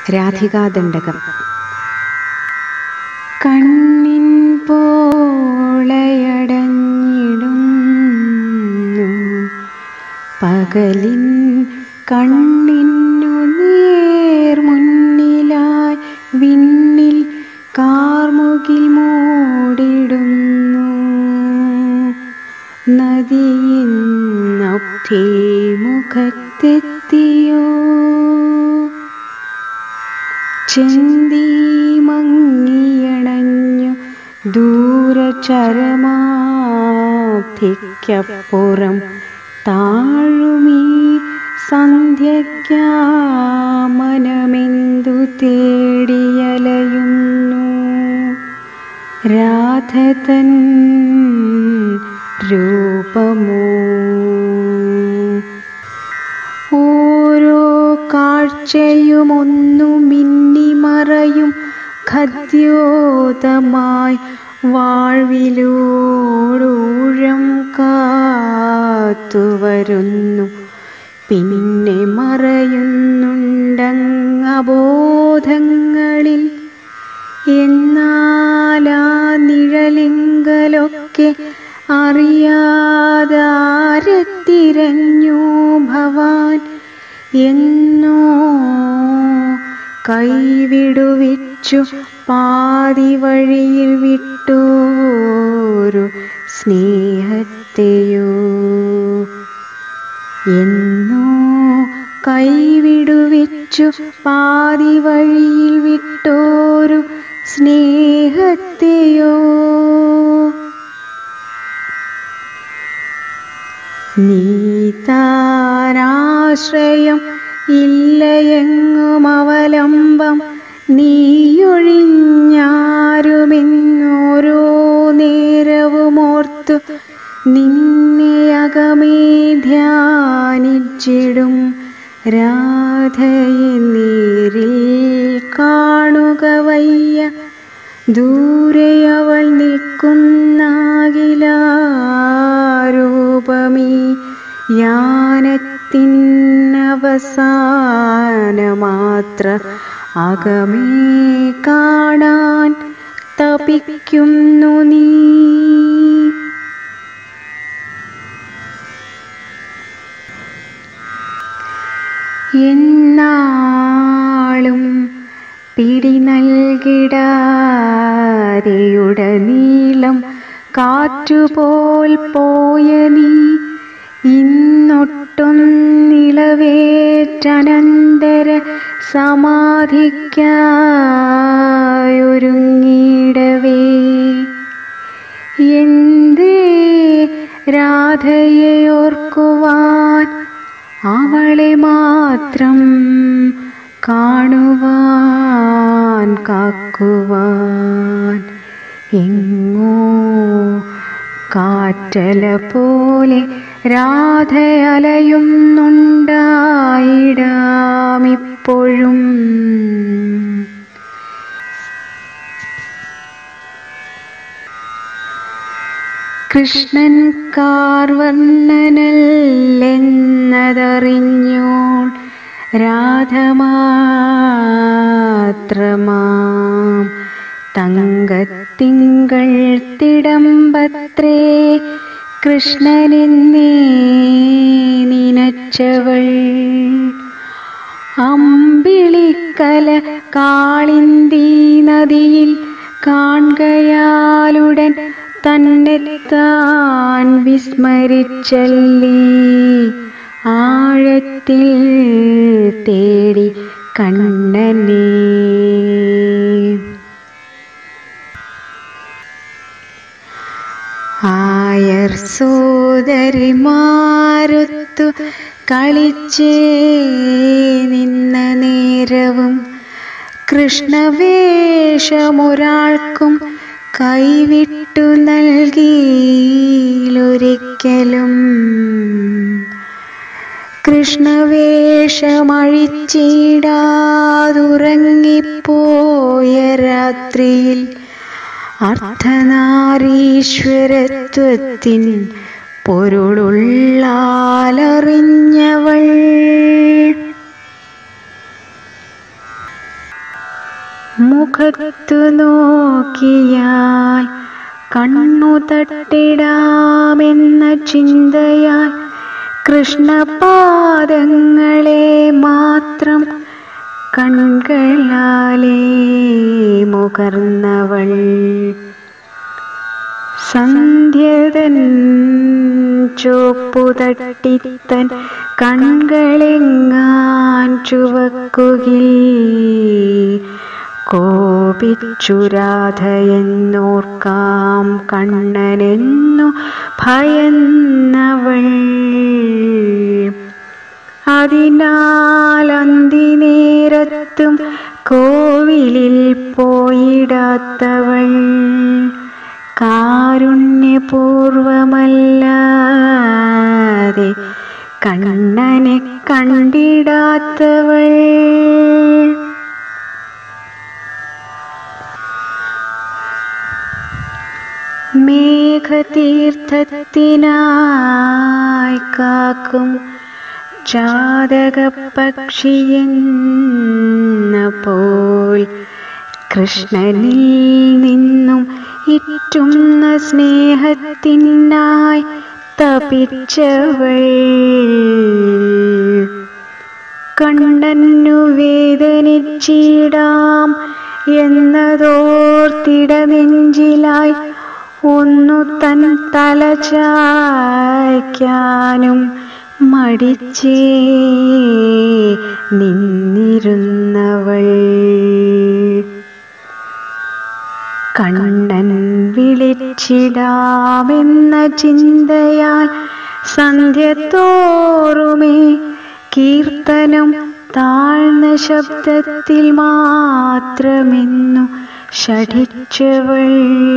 രാധികാദണ്ഡകം കണ്ണിൻ പോളയടഞ്ഞിടുന്നു പകലിൻ കണ്ണിനു നേർ മുന്നിലായി വിണ്ണിൽ കാർമുകിൽ മൂടിടുന്നു നദിയിന്നൊക്കെ മുഖത്തെത്തിയോ ചെന്തി മങ്ങിയണഞ്ഞു ദൂരചരമാബ്ധിക്കപ്പുറം താഴുമീ സന്ധ്യയ്ക്കാമനമെന്തു തേടിയലയുന്നു രാധതൻ രൂപമോ ഓരോ കാഴ്ചയുമൊന്നു മിന്നിമറയും ഖദ്യോതമായി വാഴ്വിലൂടൂഴം കാത്തുവരുന്നു പിന്നെ മറയുന്നുണ്ടങ്ങബോധങ്ങളിൽ എന്നാലാ നിഴലിങ്കലൊക്കെ അറിയാതാരത്തിരഞ്ഞു ഭവാൻ എന്നോ കൈവിടുവിച്ചു പാതി വഴിയിൽ വിട്ടോരു സ്നേഹത്തെയോ എന്നോ കൈവിടുവിച്ചു പാതി വഴിയിൽ വിട്ടോരു സ്നേഹത്തെയോ നീതാനാശ്രയം ഇല്ലയെങ്ങും അവലംബം നീയൊഴിഞ്ഞാരുമെന്നോരോ നേരവുമോർത്തു നിന്നെ അകമേ ധ്യാനിച്ചിടും രാധയെ നേരിൽ കാണുക വയ്യ ദൂരെ അവൾ നിൽക്കുന്നാകിലാരൂപമീ യാനത്തിനവസാനമാത്ര അകമേ കാണാൻ തപിക്കുന്നു നീ എന്നാളും പിടി നൽകിടാതെയുടനീളം കാറ്റുപോൽ പോയ നീ ഇന്നൊട്ടും നിളവേറ്റനന്തര സമാധിക്കായൊരുങ്ങിടവേ എന്തേ രാധയെ ഓർക്കുവാൻ അവളെ മാത്രം കാണുവാൻ കാക്കുവാൻ എങ്ങോ കാറ്റല പോലെ രാധ അലയുന്നുണ്ടായിടാമിപ്പോഴും കൃഷ്ണൻ കാർവർണ്ണനല്ലെന്നതറിഞ്ഞോൾ രാധമാത്രമാം തങ്കത്തിങ്കൾ തിടമ്പത്രേ കൃഷ്ണനെന്നേ നിനച്ചവൾ അമ്പിളിക്കല കാളിന്തി നദിയിൽ കാണുകയാലുടൻ തന്നെ താൻ വിസ്മരിച്ചല്ലി ആഴത്തിൽ തേടി കണ്ണനെ ആയർ സോദരിമാരൊത്തു കളിച്ചേ നിന്ന നേരവും കൃഷ്ണവേഷമൊരാൾക്കും കൈവിട്ടു നൽകിയിലൊരിക്കലും കൃഷ്ണവേഷമഴിച്ചിടാതുറങ്ങിപ്പോയ രാത്രിയിൽ അർദ്ധനാരീശ്വരത്വത്തിൻ പൊരുളുള്ളാലറിഞ്ഞവൾ മുഖത്തു നോക്കിയാൽ കണ്ണു തട്ടിടാമെന്ന ചിന്തയാൽ കൃഷ്ണപാദങ്ങളെ മാത്രം കൺകളാലേ മുകർന്നവൾ സന്ധ്യതൻ ചോപ്പു തട്ടിത്തൻ കൺകളെങ്ങാൻ ചുവക്കുകിൽ കോപിച്ചു രാധയെന്നോർക്കാം കണ്ണനെന്നു ഭയന്നവൾ അതിനാൽ അന്തിനേരത്തും കോവിലിൽ പോയിടാത്തവൾ കാരുണ്യപൂർവമല്ലാതെ കണ്ണനെ കണ്ടിടാത്തവൾ മേഘതീർത്ഥത്തിനായി കാക്കും ജാതക പക്ഷിയെന്ന പോൽ കൃഷ്ണനിൽ നിന്നും ഇറ്റുന്ന സ്നേഹത്തിനായി തപിച്ചവൾ കണ്ണനു വേദനിച്ചിടാം എന്നതോർത്തിടനെഞ്ചിലായി ഒന്നു തൻ തല ചായ്ക്കാനും മടിച്ചേ നിന്നിരുന്നവൾ കണ്ണൻ വിളിച്ചിടാമെന്ന ചിന്തയാൽ സന്ധ്യത്തോറുമേ കീർത്തനം താഴ്ന്ന ശബ്ദത്തിൽ മാത്രമെന്നു ഷഠിച്ചവൾ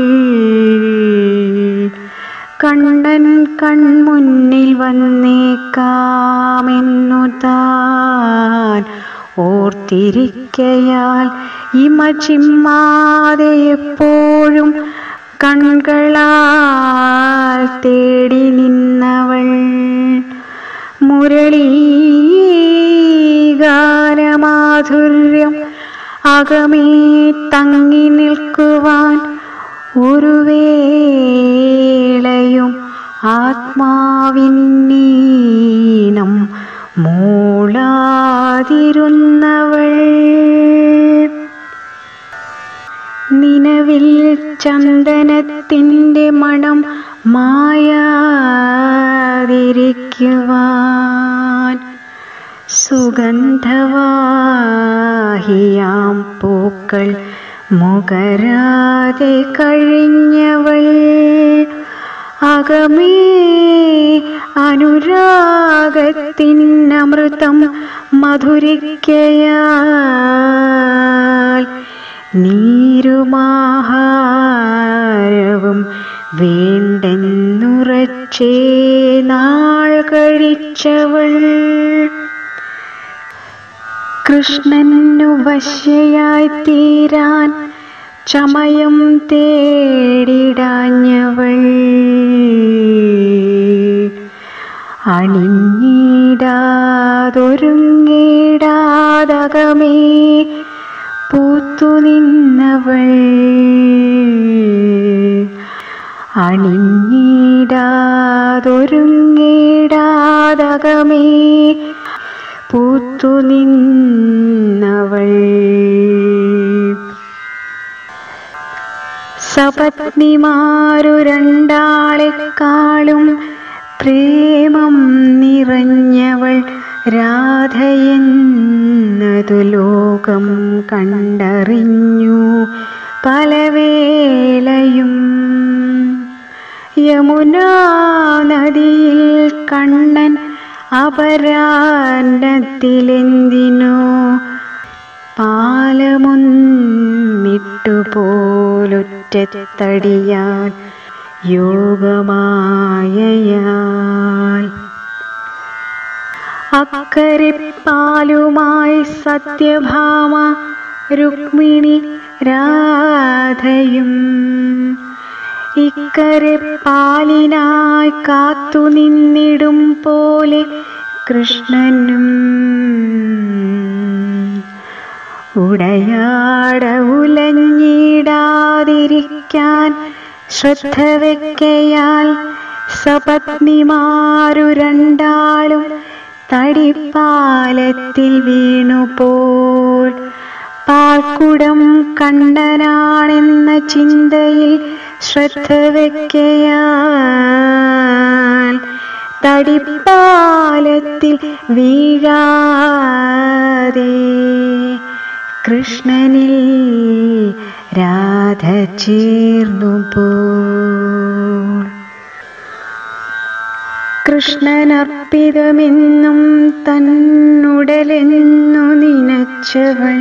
കണ്ണൻ കൺമുന്നിൽ വന്നേക്കാമെന്നു താൻ ഓർത്തിരിക്കയാൽ ഇമ ചിമ്മാതെ എപ്പോഴും കൺകളാൽ തേടി നിന്നവൾ മുരളീഗാനമാധുര്യം അകമേ തങ്ങി നിൽക്കുവാൻ ഒരു വേളയും ആത്മാവിന്നീനം മൂളാതിരുന്നവൾ നിലവിൽ ചന്ദനത്തിൻ്റെ മണം മായാതിരിക്കുവാൻ സുഗന്ധവാഹിയാം പൂക്കൾ മുകരാതെ കഴിഞ്ഞവൾ അകമേ അനുരാഗത്തിനമൃതം മധുരിക്കയാൽ നീരുമാഹാരവും വേണ്ടെന്നുറച്ചേ നാൾ കഴിച്ചവൾ കൃഷ്ണനു വശ്യയായി തീരാൻ ചമയം തേടിടാഞ്ഞവൾ അണിഞ്ഞിടാതൊരുങ്ങിടാതകമേ പൂത്തു നിന്നവൾ അണിഞ്ഞിടാതൊരുങ്ങിടാതകമേ പൂത്തു നിന്നവൾ സപത്നിമാരു രണ്ടാളെക്കാളും പ്രേമം നിറഞ്ഞവൾ രാധയെന്നതു ലോകം കണ്ടറിഞ്ഞു പലവേളയും യമുനാ നദിയിൽ കണ്ണൻ അപരാന്നത്തിലെന്തിനോ പാലമൊന്നിട്ടുപോലൊറ്റത്തടിയാൽ യോഗമായയാൽ അക്കരെ പാലുമായി സത്യഭാമ രുക്മിണി രാധയും ഇക്കരെ പാലിനായി കാത്തു നിന്നിടും പോലെ കൃഷ്ണനും ഉടയാട ഉലഞ്ഞിടാതിരിക്കാൻ ശ്രദ്ധ വെക്കയാൽ സപത്നിമാരു രണ്ടാളും തടിപ്പാലത്തിൽ വീണുപോൾ പാൽക്കുടം കണ്ണനാണെന്ന ചിന്തയിൽ ശ്രദ്ധ വെക്കയാൽ തടിപ്പാലത്തിൽ വീഴാതെ കൃഷ്ണനിൽ രാധ ചേർന്നു പോൾ കൃഷ്ണനർപ്പിതമെന്നും തന്നുടലെന്നു നിനച്ചവൾ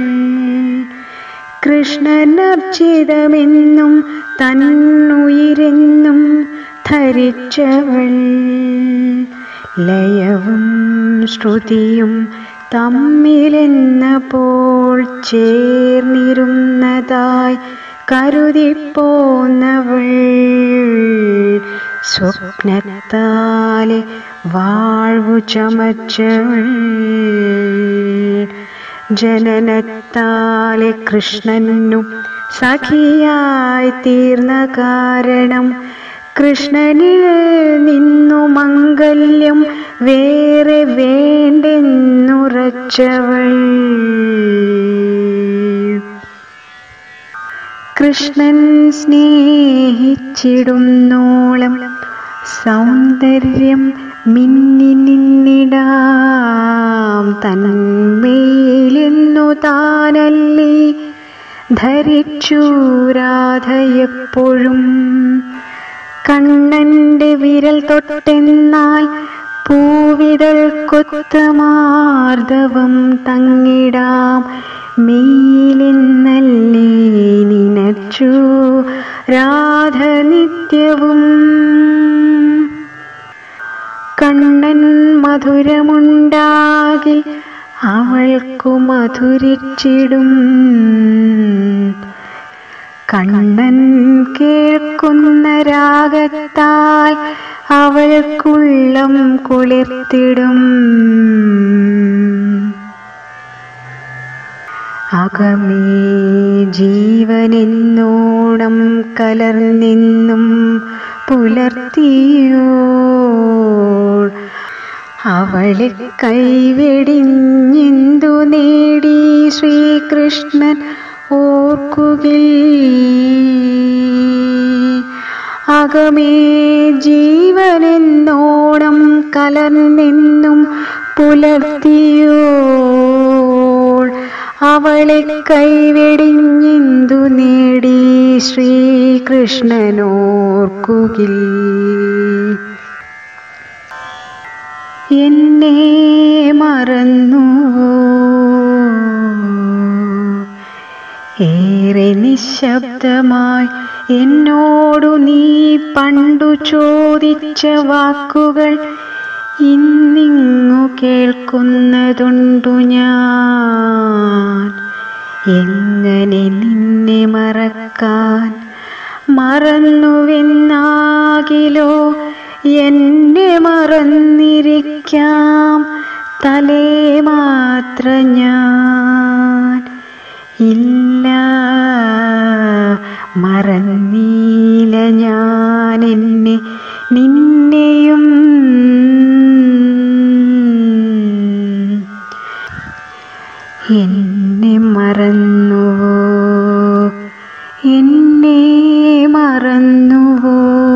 കൃഷ്ണനർച്ചിതമെന്നും തന്നുയിരെന്നും ധരിച്ചവൾ ലയവും ശ്രുതിയും തമ്മിലെന്ന പോൾ ചേർന്നിരുന്നതായി കരുതിപ്പോന്നവൾ സ്വപ്നത്താലെ വാഴ്വു ചമച്ചവൾ ജനനത്താലെ കൃഷ്ണനു സഖിയായി തീർന്ന കാരണം കൃഷ്ണനിൽ നിന്നു മംഗല്യം വേറെ വേണ്ടെന്നുറച്ചവൾ കൃഷ്ണൻ സ്നേഹിച്ചിടുന്നോളം സൗന്ദര്യം മിന്നി നിന്നിടാം തന്മേലെന്നു താനല്ലേ ധരിച്ചു രാധയെപ്പോഴും കണ്ണന്റെ വിരൽ തൊട്ടെന്നാൽ പൂവിതൾ കൊത്തമാർദ്ദവം തങ്ങിടാം മെയിലെന്നല്ലേ നിനച്ചു രാധ നിത്യവും കണ്ണൻ മധുരമുണ്ടാകിൽ അവൾക്കു മധുരിച്ചിടും കണ്ണൻ കേൾക്കുന്ന രാഗത്താൽ അവൾക്കുള്ളം കുളിർത്തിടും അകമേ ജീവനെന്നോണം കലർന്നെന്നും പുലർത്തിയോ അവളെ കൈവെടിഞ്ഞെന്തു നേടി ശ്രീകൃഷ്ണൻ ഓർക്കുകിൽ അകമേ ജീവനെന്നോണം കലർന്നെന്നും പുലർത്തിയോൾ അവളെ കൈവെടിഞ്ഞെന്തു നേടി ശ്രീകൃഷ്ണനോർക്കുകിൽ എന്നെ മറന്നു ഏറെ നിശബ്ദമായി എന്നോടു നീ പണ്ടു ചോദിച്ച വാക്കുകൾ ഇന്നിങ്ങു കേൾക്കുന്നതുണ്ടു ഞാൻ എങ്ങനെ നിന്നെ മറക്കാൻ മറന്നുവെന്നാകിലോ എന്നെ മറന്നിരിക്കാം തലേ മാത്ര ഞാൻ ഇല്ല മറന്നീല ഞാൻ എന്നെ നിന്നെയും എന്നെ മറന്നുവോ എന്നെ മറന്നുവോ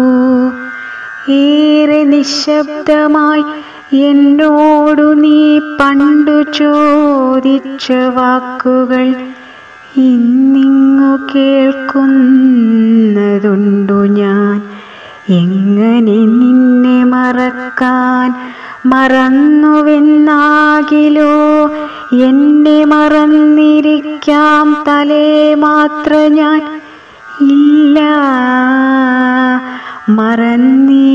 ഏറെ നിശബ്ദമായി എന്നോടു നീ പണ്ടു ചോദിച്ച വാക്കുകൾ ഇന്നിങ്ങു കേൾക്കുന്നതുണ്ടു ഞാൻ എങ്ങനെ നിന്നെ മറക്കാൻ മറന്നുവെന്നാകിലോ എന്നെ മറന്നിരിക്കാം തലേ മാത്ര ഞാൻ ഇല്ല മറന്നീ